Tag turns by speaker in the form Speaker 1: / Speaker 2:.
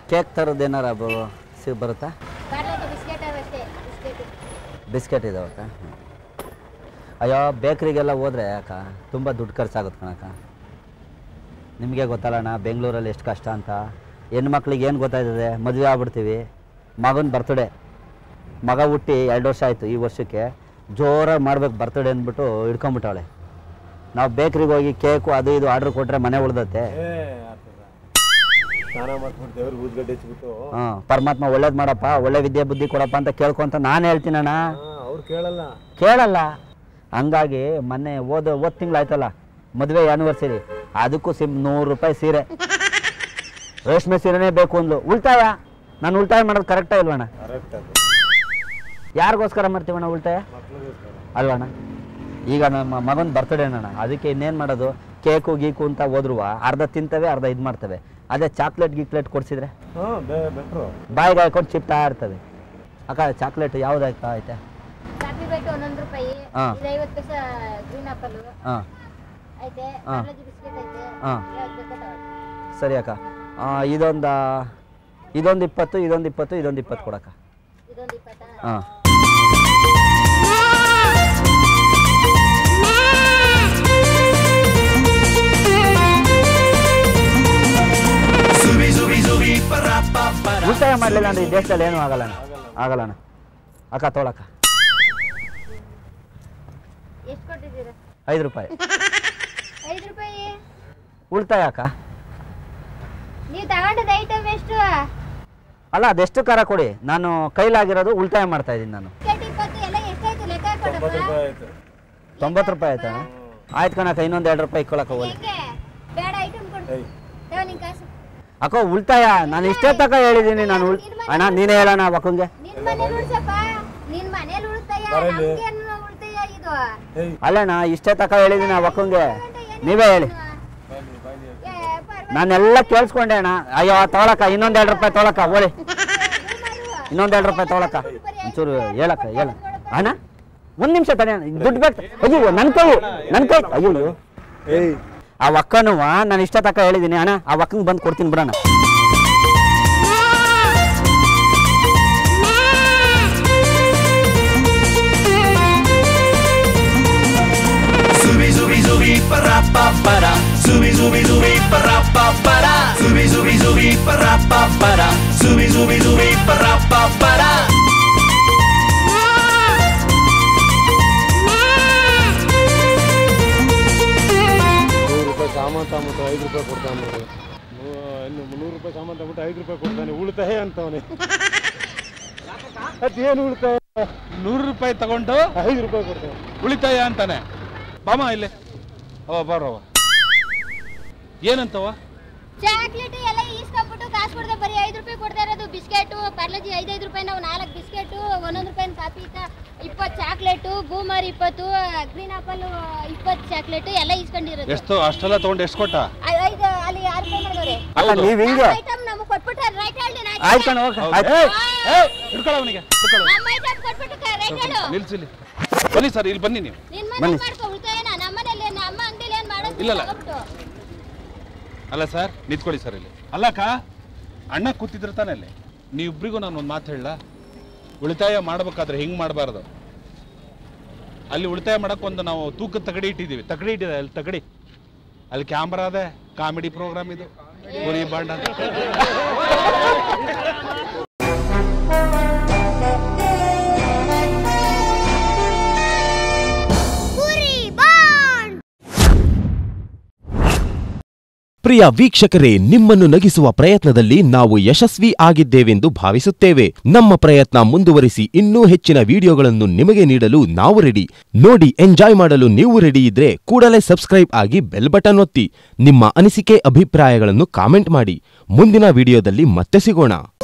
Speaker 1: Cake ಥರದ್ದು ಏನಾರ ಬ- ಸಿ ಬರುತ್ತಾ
Speaker 2: ಪಾರ್ಲೆಜಿ ಬಿಸ್ಕೆಟ್ ಅವಷ್ಟೇ ಬಿಸ್ಕೆಟ್
Speaker 1: ಬಿಸ್ಕೆಟ್ ಇದಾವಕ್ಕ ಅಯ್ಯೋ ಬೇಕ್ರಿಗೆಲ್ಲ ಹೋದ್ರೆ ಅಕ್ಕ ತುಂಬ ದುಡ್ಡು ಖರ್ಚಾಗುತ್ತೆ ಕಣಕ್ಕ ನಿಮಗೆ ಗೊತ್ತಲ್ಲಣ್ಣ ಬೆಂಗಳೂರಲ್ಲಿ ಎಷ್ಟು ಕಷ್ಟ ಅಂತ ಹೆಣ್ಮಕ್ಳಿಗೆ ಏನು ಗೊತ್ತಾಯ್ತದೆ ಮದುವೆ ಆಗ್ಬಿಡ್ತೀವಿ ಮಗನ ಬರ್ತಡೇ ಮಗ ಹುಟ್ಟಿ ಎರಡು ವರ್ಷ ಆಯಿತು ಈ ವರ್ಷಕ್ಕೆ ಜೋರಾಗಿ ಮಾಡ್ಬೇಕು ಬರ್ತಡೇ ಅಂದ್ಬಿಟ್ಟು ಹಿಡ್ಕೊಂಬಿಟ್ಟವಳೆ ನಾವು ಬೇಕ್ರಿಗೆ ಹೋಗಿ ಕೇಕು ಅದು ಇದು ಆರ್ಡ್ರ್ ಕೊಟ್ಟರೆ ಮನೆ ಉಳ್ದತ್ತೆ
Speaker 3: ಏ ಆಗ್ತದ ಸ್ನಾನ ಮಾಡ್ಬಿಟ್ಟು ದೇವ್ರಿಗೆ ಊದ್ಗಡ್ಡೆ ಹಚ್ಬಿಟ್ಟು
Speaker 1: ಹಾಂ ಪರಮಾತ್ಮ ಒಳ್ಳೇದು ಮಾಡಪ್ಪ ಒಳ್ಳೆ ವಿದ್ಯೆ ಬುದ್ಧಿ ಕೊಡಪ್ಪ ಅಂತ ಕೇಳ್ಕೊಂತ ನಾನು ಹೇಳ್ತೀನಣ್ಣ
Speaker 3: ಅವ್ರು ಕೇಳಲ್ಲ
Speaker 1: ಕೇಳಲ್ಲ ಹಂಗಾಗಿ ಮೊನ್ನೆ ಓದ ಓದ್ ತಿಂಗಳು ಆಯ್ತಲ್ಲ ಮದುವೆ ಆನಿವರ್ಸರಿ ಅದಕ್ಕೂ ಸಿಮ್ ನೂರು ರೂಪಾಯಿ ಸೀರೆ ರೇಷ್ಮೆ ಸೀರೆನೇ ಬೇಕು ಅಂದ್ಲು ಉಳ್ತಾಯ ನಾನು ಉಳ್ತಾಯ ಮಾಡೋದು ಕರೆಕ್ಟಾ ಇಲ್ವಣ್ಣ
Speaker 3: ಕರೆಕ್ಟ್ ಅದು
Speaker 1: ಯಾರಿಗೋಸ್ಕರ ಮಾಡ್ತೀವಣ್ಣ ಉಳ್ತಾಯ
Speaker 3: ಮಕ್ಳಿಗೋಸ್ಕರ
Speaker 1: ಅಲ್ವಣ್ಣ ಈಗ ನಮ್ಮ ಮಗನ ಬರ್ತಡೇ ಅಣ್ಣ ಅದಕ್ಕೆ ಇನ್ನೇನು ಮಾಡೋದು ಕೇಕು ಗೀಕು ಅಂತ ಹೋದ್ರು ಅರ್ಧ ತಿಂತವೆ ಅರ್ಧ ಇದು ಮಾಡ್ತವೆ ಅದೇ ಚಾಕ್ಲೇಟ್ ಗೀಕ್ಲೇಟ್ ಕೊಡಿಸಿದ್ರೆ
Speaker 3: ಹಾಂ ಬೆಟ್ರು
Speaker 1: ಬಾಯಿಗೆ ಹಾಕೊಂಡು ಚಿಪ್ತಾ ಇರ್ತವೆ ಅಕ್ಕ ಚಾಕ್ಲೇಟ್ ಯಾವ್ದಾಯ್ತಾ ಐತೆ
Speaker 2: ಕಾಫಿ ಬೇಕು ಒಂದೊಂದು ರೂಪಾಯಿ
Speaker 1: ಹಾ.
Speaker 2: ಇದು ಐವತ್ತು ಪೈಸೆ ಗ್ರೀನ್ ಆಪಲ್
Speaker 1: ಹಾಂ
Speaker 2: ಐತೆ
Speaker 1: ಹಾ.
Speaker 2: ಪಾರ್ಲೆಜಿ ಬಿಸ್ಕೆಟ್ ಐತೆ
Speaker 1: ಹಾ.
Speaker 2: ಯಾವ್ದು ಬೇಕೋ ತಗೊಳ್ಳಿ.
Speaker 1: ಸರಿ ಅಕ್ಕ ಆ, ಇದೊಂದು ಇದೊಂದು ಇಪ್ಪತ್ತು ಇದೊಂದು ಇಪ್ಪತ್ತು ಇದೊಂದು ಇಪ್ಪತ್ತು ಕೊಡಕ್ಕ
Speaker 2: ಇದೊಂದು ಇಪ್ಪತ್ತಾ
Speaker 1: ಹಾಂ ಉಳಿತಾಯ ಮಾಡಲಿಲ್ಲ ಅಂದ್ರೆ ಈ ದೇಶದಲ್ಲಿ ಏನೂ ಆಗಲ್ಲ ಅಣ್ಣ ಆಗಲ್ಲ ಅಣ್ಣ ಅಕ್ಕ ತೊಳಕ್ಕ
Speaker 2: ಎಷ್ಟು ಕೊಟ್ಟಿದ್ದೀರಾ
Speaker 1: ಐದು ರೂಪಾಯಿ
Speaker 2: ಐದು ರೂಪಾಯಿ
Speaker 1: ಉಳಿತಾಯ ಅಕ್ಕ
Speaker 2: ನೀವು ತಗೊಂಡದ ಐಟಮ್ ಎಷ್ಟು
Speaker 1: ಅಲ್ಲ ಅದೆಷ್ಟು ಖಾರ ಕೊಡಿ ನಾನು ಕೈಲಾಗಿರೋದು ಉಳಿತಾಯ ಮಾಡ್ತಾ ಇದ್ದೀನಿ ನಾನು
Speaker 2: ಬಿಸ್ಕೆಟ್ ಇಪ್ಪತ್ತು ಎಲ್ಲ ಎಷ್ಟಾಯ್ತು ಲೆಕ್ಕ
Speaker 3: ತೊಂಬತ್ತು
Speaker 2: ಕೊಡಪ್ಪ
Speaker 3: ರೂಪಾಯಿ ಆಯ್ತು
Speaker 1: ತೊಂಬತ್ತು ರೂಪಾಯಿ ಆಯ್ತಾ ಆಯ್ತು ಕಣಕ್ಕ ಇನ್ನೊಂದು ಎರಡು ರೂಪಾಯಿ ಇಕ್ಕೊಳಕ್ಕೆ ಹೋಗಿ
Speaker 2: ಹೆಂಗೆ ಬೇಡ ಐಟಮ್ ಕೊಡು
Speaker 3: ಏಯ್
Speaker 2: ತಗೋ ನಿನ್ ಕಾಸು
Speaker 1: ಅಕ್ಕ ಉಳಿತಾಯ ನಾನು ಇಷ್ಟೇ ತಕ ಹೇಳಿದ್ದೀನಿ ನಾನು ಉಳ್ ಅಣ್ಣ ನೀನೇ ಹೇಳೋಣ ವಕ್ಕಂಗೆ
Speaker 2: ನಿನ್ ಮನೇಲಿ ಉಳ್ಸಪ್ಪ ನಿನ್ ಮನೇಲಿ ಉಳಿತಾಯ
Speaker 3: ಬರಲಿ.
Speaker 2: ನಮ್ಗೇನು ಉಳಿತಾಯ ಇದು
Speaker 3: ಏಯ್
Speaker 1: ಅಲ್ಲಣ್ಣ ಇಷ್ಟೇ ತಕ ಹೇಳಿದ್ದೀನಿ ಆ ವಕ್ಕಂಗೆ ನೀವೇ ಹೇಳಿ
Speaker 3: ಬಾಯ್ಲಿ ಬಾಯ್ಲಿ
Speaker 2: ಏ, ಪರ್ವಾಗಿಲ್ಲ,
Speaker 1: ನಾನೆಲ್ಲ ಕೇಳಿಸ್ಕೊಂಡೆ ಅಣ್ಣ ಅಯ್ಯೋ ತೊಗೊಳಕ್ಕ ಇನ್ನೊಂದು ಎರಡು ರೂಪಾಯಿ ತೊಗೊಳಕ್ಕ ಓಳಿ
Speaker 2: ಮಾರು.
Speaker 1: ಇನ್ನೊಂದು ಎರಡು ರೂಪಾಯಿ ತೊಗೊಳಕ್ಕ ಒಂಚೂರು ಹೇಳಕ್ಕ ಹೇಳ ಅಣ್ಣ ಒಂದು ನಿಮಿಷ ತಡೆ ಅಣ್ಣ, ದುಡ್ಡು ಬೇಕು ಅಯ್ಯೋ ನನ್ನ ಕೈ ನನ್ನ ಕೈ ಅಯ್ಯೋ ಅಯ್ಯೋ.
Speaker 3: ಏಯ್
Speaker 1: ಆ ಒಕ್ಕನು ನಾನು ಇಷ್ಟ ತಕ ಹೇಳಿದ್ದೀನಿ ಅಣ್ಣ ಆ ಒಕ್ಕಂಗೆ ಬಂದು ಕೊಡ್ತೀನಿ ಬಿಡೋಣ
Speaker 4: Zubi zubi zubi para pa para Zubi zubi zubi para pa para Zubi zubi zubi para pa para Zubi zubi zubi para pa para
Speaker 3: ನೂರು ರೂಪಾಯಿ ಸಾಮಾನು ತಗೊಂಬಿಟ್ಟು ಐದು ರೂಪಾಯಿ ಕೊಡ್ತಾನೆ ನೋಡಿ ಇನ್ನು ಮುನ್ನೂರು ರೂಪಾಯಿ ಸಾಮಾನು ತಗೊಂಬಿಟ್ಟು ಐದು ರೂಪಾಯಿ ಕೊಡ್ತಾನೆ ಉಳಿತಾಯ ಅಂತವನೆ ಅದೇನು ಉಳಿತಾಯ
Speaker 5: ನೂರು ರೂಪಾಯಿ ತಗೊಂಡು
Speaker 3: ಐದು ರೂಪಾಯಿ ಕೊಡ್ತಾನೆ
Speaker 5: ಉಳಿತಾಯ ಅಂತಾನೆ ಬಾಮ ಇಲ್ಲಿ ಅವ ಬಾರವ ಏನಂತವ
Speaker 2: ಚಾಕ್ಲೇಟ್ ಎಲ್ಲ ಈಸ್ಕೊಂಡ್ಬಿಟ್ಟು ಕಾಸು ಕೊಡದೆ ಬರೀ ಐದು ರೂಪಾಯಿ ಕೊಡ್ತಾ ಇರೋದು ಬಿಸ್ಕೆಟು ಪಾರ್ಲಜಿ ಐದೈದು ರೂಪಾಯಿ ನಾವು ನಾಲ್ಕು ಬಿಸ್ಕೆಟು ಒಂದೊಂದು ರೂಪಾಯಿ ಕಾಫಿ ಇಪ್ಪತ್ತು ಚಾಕ್ಲೇಟು ಬೂಮರ್ ಇಪ್ಪತ್ತು ಗ್ರೀನ್ ಆಪಲ್ ಇಪ್ಪತ್ತು ಚಾಕ್ಲೇಟು ಎಲ್ಲ ಈಸ್ಕೊಂಡಿರೋದು
Speaker 5: ಎಷ್ಟು ಅಷ್ಟೆಲ್ಲ ತಗೊಂಡು ಎಷ್ಟು ಕೊಟ್ಟ
Speaker 2: ಐ- ಐದು ಅಲ್ಲಿ ಆರು ರೂಪಾಯಿ ಮಾಡಿದವ್ರೆ
Speaker 1: ಅಲ್ಲ ನೀವು ಹಿಂಗೆ
Speaker 2: ಐಟಮ್ ನಮಗೆ ಕೊಟ್ಬಿಟ್ರೆ ರೈಟ್ ಹೇಳಿ
Speaker 1: ಆಯ್ತು ಕಣ ಹೋಗ ಆಯ್ತು
Speaker 5: ಹಿಡ್ಕೊಳ್ಳ ಅವನಿಗೆ ಹಿಡ್ಕೊಳ್ಳ
Speaker 2: ನಮ್ಮ ಐಟಮ್ ಕೊಟ್ಬಿಟ್ಟು ರೈಟ್ ಹೇಳು
Speaker 5: ನಿಲ್ಸಿಲಿ ಬನ್ನಿ ಸರ್ ಇಲ್ಲಿ ಬನ್ನಿ ನೀವು
Speaker 2: ನಿನ್
Speaker 1: ಬನ್ನಿ.
Speaker 2: ಮನೆ ಮಾಡ್ಕೊ ಉಳಿತಾಯನ ನಮ್ಮನೇಲಿ ನಮ್ಮ ಅಂಗಡಿಲಿ ಏನ್ ಮಾಡೋದು
Speaker 5: ಇಲ್ಲ, ಇಲ್ಲ.
Speaker 2: ತಗೊಂಡ್ಬಿಟ್ಟು.
Speaker 5: ಅಲ್ಲ ಸರ್ ನಿಂತ್ಕೊಳ್ಳಿ ಸರ್ ಇಲ್ಲಿ ಅಲ್ಲಕ್ಕ ಅಣ್ಣ ಕೂತಿದ್ರ ತಾನೆ ಅಲ್ಲಿ ನೀವಿಬ್ರಿಗೂ ನಾನು ಒಂದು ಮಾತು ಹೇಳ ಉಳಿತಾಯ ಮಾಡ್ಬೇಕಾದ್ರೆ ಹಿಂಗೆ ಮಾಡಬಾರ್ದು ಅಲ್ಲಿ ಉಳಿತಾಯ ಮಾಡಕ್ಕೆ ಒಂದು ನಾವು ತೂಕದ ತಗಡಿ ಇಟ್ಟಿದ್ದೀವಿ ತಗಡಿ ಇಟ್ಟಿದೆ ಅಲ್ಲಿ ತಗಡಿ ಅಲ್ಲಿ ಕ್ಯಾಮ್ರಾ ಅದೇ ಕಾಮಿಡಿ ಪ್ರೋಗ್ರಾಮ್ ಇದು ಪುರಿ ಬಾಂಡ್ ಅಂತ
Speaker 6: ಪ್ರಿಯ ವೀಕ್ಷಕರೇ ನಿಮ್ಮನ್ನು ನಗಿಸುವ ಪ್ರಯತ್ನದಲ್ಲಿ ನಾವು ಯಶಸ್ವಿ ಆಗಿದ್ದೇವೆಂದು ಭಾವಿಸುತ್ತೇವೆ ನಮ್ಮ ಪ್ರಯತ್ನ ಮುಂದುವರಿಸಿ ಇನ್ನೂ ಹೆಚ್ಚಿನ ವಿಡಿಯೋಗಳನ್ನು ನಿಮಗೆ ನೀಡಲು ನಾವು ರೆಡಿ ನೋಡಿ ಎಂಜಾಯ್ ಮಾಡಲು ನೀವು ರೆಡಿ ಇದ್ರೆ ಕೂಡಲೇ ಸಬ್ಸ್ಕ್ರೈಬ್ ಆಗಿ ಬೆಲ್ ಬಟನ್ ಒತ್ತಿ ನಿಮ್ಮ ಅನಿಸಿಕೆ ಅಭಿಪ್ರಾಯಗಳನ್ನು ಕಾಮೆಂಟ್ ಮಾಡಿ ಮುಂದಿನ ವಿಡಿಯೋದಲ್ಲಿ ಮತ್ತೆ ಸಿಗೋಣ